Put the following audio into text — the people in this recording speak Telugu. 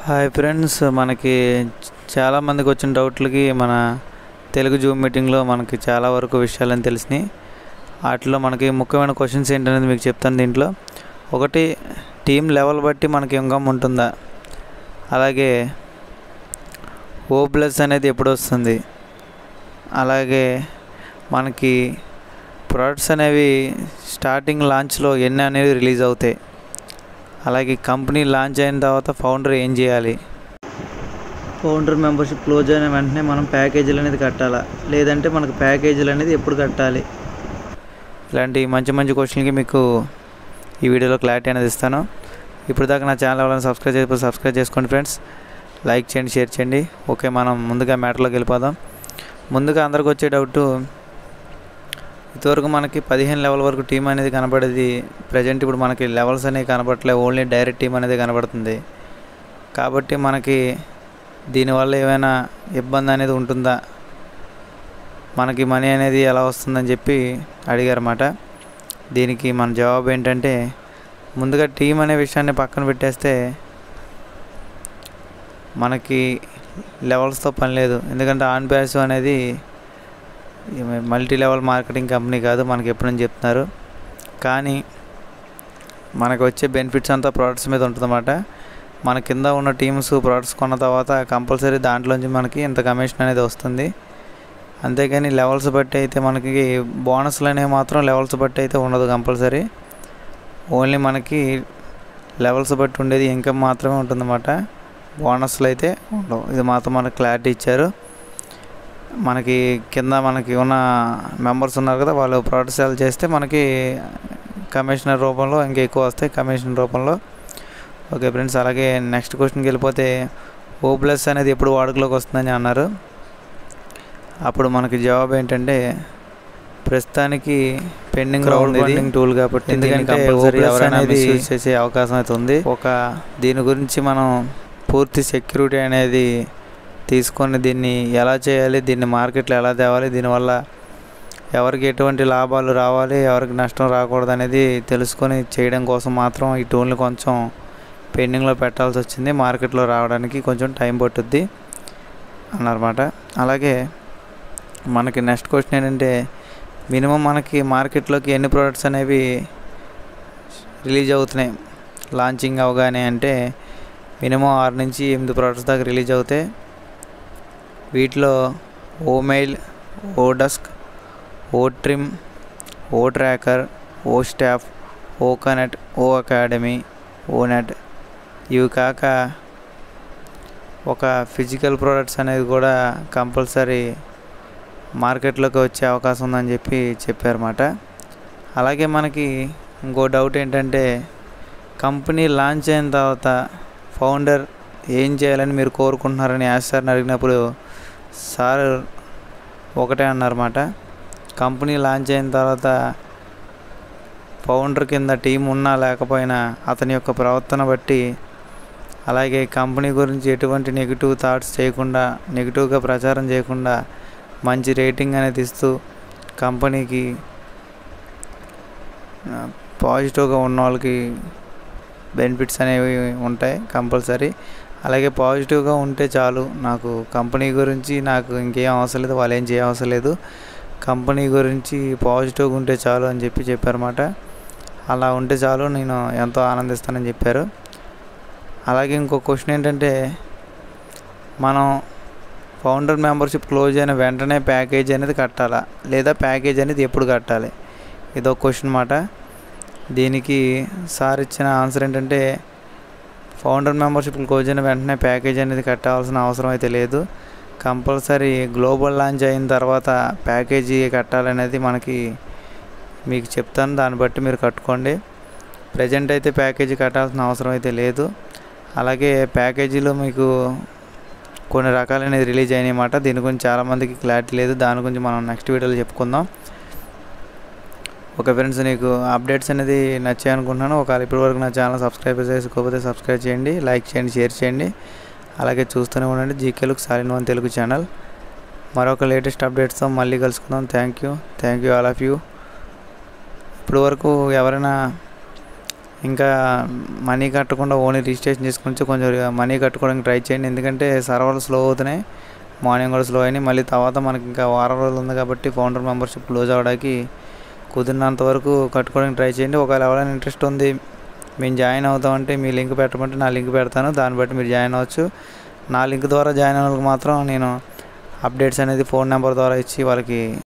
హాయ్ ఫ్రెండ్స్ మనకి చాలా మందికి వచ్చిన డౌట్లకి మన తెలుగు జూమ్ మీటింగ్లో మనకి చాలా వరకు విషయాలని తెలిసినాయి వాటిలో మనకి ముఖ్యమైన క్వశ్చన్స్ ఏంటనేది మీకు చెప్తాను దీంట్లో ఒకటి టీం లెవెల్ బట్టి మనకి ఇన్కమ్ ఉంటుందా అలాగే ఓ ప్లస్ అనేది ఎప్పుడు వస్తుంది అలాగే మనకి ప్రొడక్ట్స్ అనేవి స్టార్టింగ్ లాంచ్లో ఎన్ని అనేవి రిలీజ్ అవుతాయి అలాగే కంపెనీ లాంచ్ అయిన తర్వాత ఫౌండర్ ఏం చేయాలి ఫౌండర్ మెంబర్షిప్ క్లోజ్ అయిన వెంటనే మనం ప్యాకేజీలు అనేది కట్టాలా లేదంటే మనకు ప్యాకేజీలు అనేది ఎప్పుడు కట్టాలి ఇలాంటి మంచి మంచి క్వశ్చన్కి మీకు ఈ వీడియోలో క్లారిటీ అనేది ఇస్తాను ఇప్పుడు దాకా నా ఛానల్ ఎవరైనా సబ్స్క్రైబ్ చేయకపోతే సబ్స్క్రైబ్ చేసుకోండి ఫ్రెండ్స్ లైక్ చేయండి షేర్ చేయండి ఓకే మనం ముందుగా మ్యాటర్లోకి వెళ్ళిపోదాం ముందుగా అందరికి వచ్చే డౌట్ ఇంతవరకు మనకి పదిహేను లెవెల్ వరకు టీం అనేది కనబడేది ప్రజెంట్ ఇప్పుడు మనకి లెవెల్స్ అనేవి కనబడట్లేదు ఓన్లీ డైరెక్ట్ టీం అనేది కనబడుతుంది కాబట్టి మనకి దీనివల్ల ఏమైనా ఇబ్బంది అనేది ఉంటుందా మనకి మనీ అనేది ఎలా వస్తుందని చెప్పి అడిగారన్నమాట దీనికి మన జవాబు ఏంటంటే ముందుగా టీం అనే విషయాన్ని పక్కన పెట్టేస్తే మనకి లెవెల్స్తో పని లేదు ఎందుకంటే ఆన్ ప్యాసివ్ అనేది మల్టీ లెవెల్ మార్కెటింగ్ కంపెనీ కాదు మనకి ఎప్పుడని చెప్తున్నారు కానీ మనకు వచ్చే బెనిఫిట్స్ అంతా ప్రోడక్ట్స్ మీద ఉంటుందన్నమాట మన కింద ఉన్న టీమ్స్ ప్రోడక్ట్స్ కొన్న తర్వాత కంపల్సరీ దాంట్లోంచి మనకి ఇంత కమిషన్ అనేది వస్తుంది అంతేగాని లెవెల్స్ బట్టి అయితే మనకి బోనస్లు అనేవి మాత్రం లెవెల్స్ బట్టి అయితే ఉండదు కంపల్సరీ ఓన్లీ మనకి లెవెల్స్ బట్టి ఉండేది ఇన్కమ్ మాత్రమే ఉంటుందన్నమాట బోనస్లు అయితే ఉండవు ఇది మాత్రం మనకు క్లారిటీ ఇచ్చారు మనకి కింద మనకి ఉన్న మెంబర్స్ ఉన్నారు కదా వాళ్ళు ప్రోడక్ట్ సేల్ చేస్తే మనకి కమిషనర్ రూపంలో ఇంకా ఎక్కువ వస్తాయి కమిషన్ రూపంలో ఓకే ఫ్రెండ్స్ అలాగే నెక్స్ట్ క్వశ్చన్కి వెళ్ళిపోతే ఓ ప్లస్ అనేది ఎప్పుడు వాడుకలోకి వస్తుందని అన్నారు అప్పుడు మనకి జవాబు ఏంటంటే ప్రస్తుతానికి పెండింగ్ క్రౌడ్ ఫండింగ్ టూల్ కాబట్టి ఎందుకంటే ఎవరైనా మిస్యూజ్ చేసే అవకాశం అయితే ఉంది ఒక దీని గురించి మనం పూర్తి సెక్యూరిటీ అనేది తీసుకొని దీన్ని ఎలా చేయాలి దీన్ని మార్కెట్లో ఎలా తేవాలి దీనివల్ల ఎవరికి ఎటువంటి లాభాలు రావాలి ఎవరికి నష్టం రాకూడదు అనేది తెలుసుకొని చేయడం కోసం మాత్రం ఈ టూల్ని కొంచెం పెండింగ్లో పెట్టాల్సి వచ్చింది మార్కెట్లో రావడానికి కొంచెం టైం పట్టుద్ది అన్నమాట అలాగే మనకి నెక్స్ట్ క్వశ్చన్ ఏంటంటే మినిమం మనకి మార్కెట్లోకి ఎన్ని ప్రోడక్ట్స్ అనేవి రిలీజ్ అవుతున్నాయి లాంచింగ్ అవగానే అంటే మినిమం ఆరు నుంచి ఎనిమిది ప్రోడక్ట్స్ దాకా రిలీజ్ అవుతాయి వీటిలో O Mail O Desk O Trim O Tracker O Staff O Connect O Academy O Net ఇవి కాక ఒక ఫిజికల్ ప్రోడక్ట్స్ అనేది కూడా కంపల్సరీ మార్కెట్లోకి వచ్చే అవకాశం ఉందని చెప్పి చెప్పారన్నమాట అలాగే మనకి ఇంకో డౌట్ ఏంటంటే కంపెనీ లాంచ్ అయిన తర్వాత ఫౌండర్ ఏం చేయాలని మీరు కోరుకుంటున్నారని యాస్ సార్ని అడిగినప్పుడు సార్ ఒకటే అన్నారన్నమాట కంపెనీ లాంచ్ అయిన తర్వాత ఫౌండర్ కింద టీం ఉన్నా లేకపోయినా అతని యొక్క ప్రవర్తన బట్టి అలాగే కంపెనీ గురించి ఎటువంటి నెగిటివ్ థాట్స్ చేయకుండా నెగిటివ్గా ప్రచారం చేయకుండా మంచి రేటింగ్ అనేది ఇస్తూ కంపెనీకి పాజిటివ్గా ఉన్న వాళ్ళకి బెనిఫిట్స్ అనేవి ఉంటాయి కంపల్సరీ అలాగే పాజిటివ్గా ఉంటే చాలు నాకు కంపెనీ గురించి నాకు ఇంకేం అవసరం లేదు వాళ్ళు ఏం చేయ అవసరం లేదు కంపెనీ గురించి పాజిటివ్గా ఉంటే చాలు అని చెప్పి చెప్పారన్నమాట అలా ఉంటే చాలు నేను ఎంతో ఆనందిస్తానని చెప్పారు అలాగే ఇంకో క్వశ్చన్ ఏంటంటే మనం ఫౌండర్ మెంబర్షిప్ క్లోజ్ అయిన వెంటనే ప్యాకేజ్ అనేది కట్టాలా లేదా ప్యాకేజ్ అనేది ఎప్పుడు కట్టాలి ఇదో క్వశ్చన్ మాట దీనికి సార్ ఇచ్చిన ఆన్సర్ ఏంటంటే ఫౌండర్ మెంబర్షిప్ క్లోజ్ అయిన వెంటనే ప్యాకేజ్ అనేది కట్టాల్సిన అవసరం అయితే లేదు కంపల్సరీ గ్లోబల్ లాంచ్ అయిన తర్వాత ప్యాకేజీ కట్టాలనేది మనకి మీకు చెప్తాను దాన్ని బట్టి మీరు కట్టుకోండి ప్రజెంట్ అయితే ప్యాకేజీ కట్టాల్సిన అవసరం అయితే లేదు అలాగే ప్యాకేజీలో మీకు కొన్ని రకాలనేది రిలీజ్ అయినాయన్నమాట దీని గురించి చాలామందికి క్లారిటీ లేదు దాని గురించి మనం నెక్స్ట్ వీడియోలో చెప్పుకుందాం ఓకే ఫ్రెండ్స్ నీకు అప్డేట్స్ అనేది నచ్చాయి అనుకుంటున్నాను ఒకవేళ ఇప్పటివరకు నా ఛానల్ సబ్స్క్రైబ్ చేసుకోకపోతే సబ్స్క్రైబ్ చేయండి లైక్ చేయండి షేర్ చేయండి అలాగే చూస్తూనే ఉండండి జీకేలుక్ సాలిన్ వన్ తెలుగు ఛానల్ మరొక లేటెస్ట్ అప్డేట్స్తో మళ్ళీ కలుసుకుందాం thank you thank you all of you ఇప్పుడు వరకు ఎవరైనా ఇంకా మనీ కట్టకుండా ఓన్లీ రిజిస్ట్రేషన్ చేసుకుని కొంచెం మనీ కట్టుకోవడానికి ట్రై చేయండి ఎందుకంటే సర్వర్లు స్లో అవుతున్నాయి మార్నింగ్ కూడా స్లో అయినాయి మళ్ళీ తర్వాత మనకి ఇంకా వారం రోజులు ఉంది కాబట్టి ఫౌండర్ మెంబర్షిప్ క్లోజ్ అవ్వడానికి కుదిరినంత వరకు కట్టుకోవడానికి ట్రై చేయండి ఒకవేళ ఎవరైనా ఇంట్రెస్ట్ ఉంది మేము జాయిన్ అవుతామంటే మీ లింక్ పెట్టమంటే నా లింక్ పెడతాను దాన్ని బట్టి మీరు జాయిన్ అవ్వచ్చు నా లింక్ ద్వారా జాయిన్ అయిన వాళ్ళకి మాత్రం నేను అప్డేట్స్ అనేది ఫోన్ నెంబర్ ద్వారా ఇచ్చి వాళ్ళకి